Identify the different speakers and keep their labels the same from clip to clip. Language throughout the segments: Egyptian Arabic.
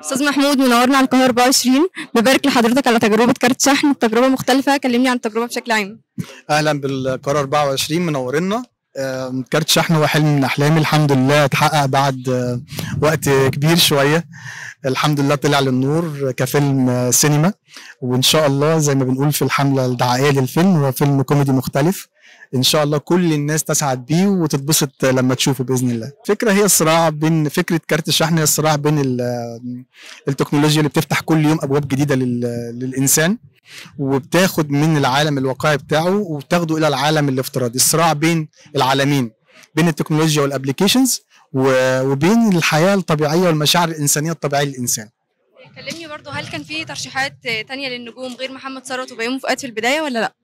Speaker 1: استاذ محمود منورنا على القاهره 24 ببارك لحضرتك على تجربه كارت شحن التجربه مختلفه كلمني عن التجربه بشكل عام
Speaker 2: اهلا بالقرار 24 منورنا آم، كارت شحن هو حلم من احلامي الحمد لله اتحقق بعد آه، وقت كبير شويه الحمد لله طلع للنور كفيلم آه، سينما وان شاء الله زي ما بنقول في الحمله الدعائيه للفيلم هو فيلم كوميدي مختلف ان شاء الله كل الناس تسعد بيه وتتبسط لما تشوفه باذن الله الفكره هي الصراع بين فكره كارت الشحن هي الصراع بين ال- التكنولوجيا اللي بتفتح كل يوم ابواب جديده لل- للانسان وبتاخد من العالم الواقعي بتاعه وبتاخده الى العالم الافتراضي الصراع بين العالمين بين التكنولوجيا والابلكيشنز وبين الحياه الطبيعيه والمشاعر الانسانيه الطبيعيه للانسان
Speaker 1: كلمني برضو هل كان في ترشيحات تانية للنجوم غير محمد ثروت وبيومي فؤاد في البدايه ولا لا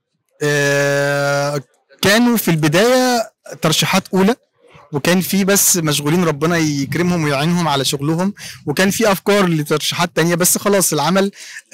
Speaker 2: آه، كانوا في البدايه ترشيحات اولى وكان في بس مشغولين ربنا يكرمهم ويعينهم على شغلهم وكان في افكار لترشيحات تانية بس خلاص العمل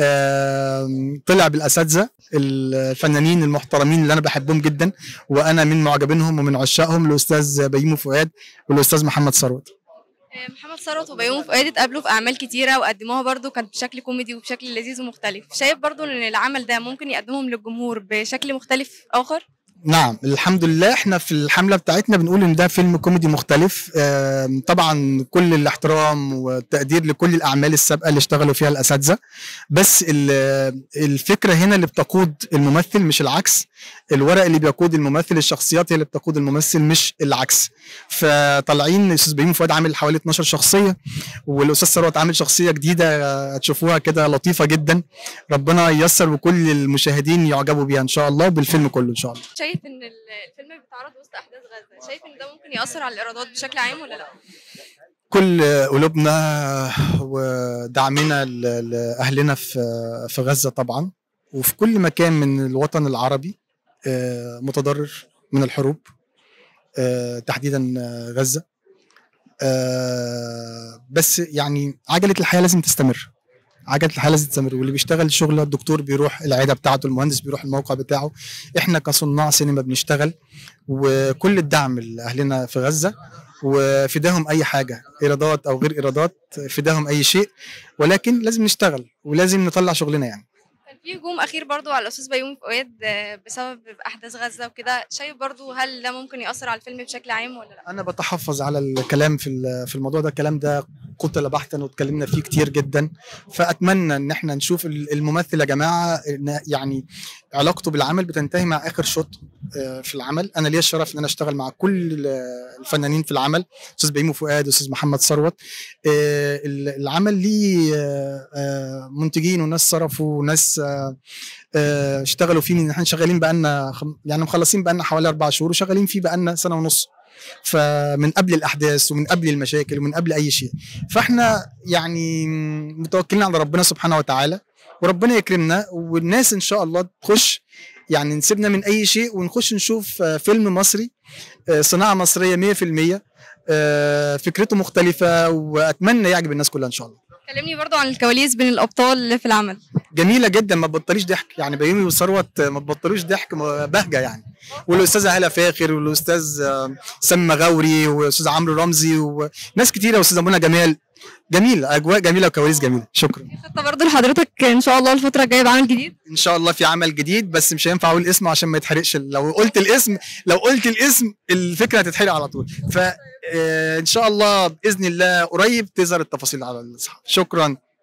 Speaker 2: آم، طلع بالاساتذه الفنانين المحترمين اللي انا بحبهم جدا وانا من معجبينهم ومن عشاقهم الاستاذ بيومي فؤاد والاستاذ محمد ثروت
Speaker 1: آه، محمد ثروت وبيومي فؤاد اتقابلوا في اعمال كتيره وقدموها برضو كانت بشكل كوميدي وبشكل لذيذ ومختلف شايف برضو ان العمل ده ممكن يقدمهم للجمهور بشكل مختلف اخر
Speaker 2: نعم الحمد لله احنا في الحمله بتاعتنا بنقول ان ده فيلم كوميدي مختلف آم، طبعا كل الاحترام والتقدير لكل الاعمال السابقه اللي اشتغلوا فيها الاساتذه بس ال- الفكره هنا اللي بتقود الممثل مش العكس الورق اللي بيقود الممثل الشخصيات هي اللي بتقود الممثل مش العكس فطالعين الاستاذ بيومي فؤاد عامل حوالي 12 شخصيه والاستاذ ثروت عامل شخصيه جديده آه، هتشوفوها كده لطيفه جدا ربنا ييسر وكل المشاهدين يعجبوا بيها ان شاء الله وبالفيلم كله ان شاء الله
Speaker 1: شايف ان ال- الفيلم بيتعرض وسط احداث غزه شايف ان ده ممكن ياثر على الايرادات بشكل عام ولا لا
Speaker 2: كل قلوبنا ودعمنا ل- لاهلنا في في غزه طبعا وفي كل مكان من الوطن العربي آه، متضرر من الحروب آه، تحديدا آه، غزه آه، بس يعني عجله الحياه لازم تستمر عجله الحياه لازم تستمر واللي بيشتغل شغله الدكتور بيروح العياده بتاعته المهندس بيروح الموقع بتاعه احنا كصناع سينما بنشتغل وكل الدعم لاهلنا في غزه وفداهم اي حاجه ايرادات او غير ايرادات فداهم اي شيء ولكن لازم نشتغل ولازم نطلع شغلنا يعني
Speaker 1: كان في هجوم اخير برضو على الاستاذ بيومي فؤاد آه، بسبب احداث غزه وكده شايف برضو هل ده ممكن ياثر على الفيلم بشكل عام ولا لا
Speaker 2: انا بتحفظ على الكلام في ال- في الموضوع ده الكلام ده قتل بحثا واتكلمنا فيه كتير جدا فاتمنى ان احنا نشوف ال- الممثل يا جماعه إن يعني علاقته بالعمل بتنتهي مع اخر شوط آه، في العمل انا ليا الشرف ان انا اشتغل مع كل ال- الفنانين في العمل استاذ بيومي فؤاد استاذ محمد ثروت آه، ال- العمل ليه آه، آه، منتجين وناس صرفوا وناس آه، آه، اشتغلوا فيه ان احنا شغالين بقالنا خم- يعني مخلصين بقالنا حوالي اربع شهور وشغالين فيه بقالنا سنه ونص فمن قبل الاحداث ومن قبل المشاكل ومن قبل اي شيء فاحنا يعني متوكلين على ربنا سبحانه وتعالى وربنا يكرمنا والناس ان شاء الله تخش يعني نسيبنا من اي شيء ونخش نشوف آه، فيلم مصري آه، صناعه مصريه 100% آه، فكرته مختلفه واتمنى يعجب الناس كلها ان شاء الله
Speaker 1: كلمني برضو عن الكواليس بين الابطال اللي في العمل
Speaker 2: جميله جدا ما تبطليش ضحك يعني بيومي وثروت ما تبطلوش ضحك م- بهجه يعني والاستاذه هاله فاخر والاستاذ آه، سامي مغاوري والاستاذ عمرو رمزي وناس كتيره واستاذه منى جمال جميل اجواء جميله وكواليس جميله شكرا
Speaker 1: خطه برضو لحضرتك ان شاء الله الفتره الجايه بعمل جديد
Speaker 2: ان شاء الله في عمل جديد بس مش هينفع اقول اسمه عشان ما يتحرقش لو قلت الاسم لو قلت الاسم الفكره هتتحرق على طول ف آه، ان شاء الله باذن الله قريب تظهر التفاصيل على الصحافه شكرا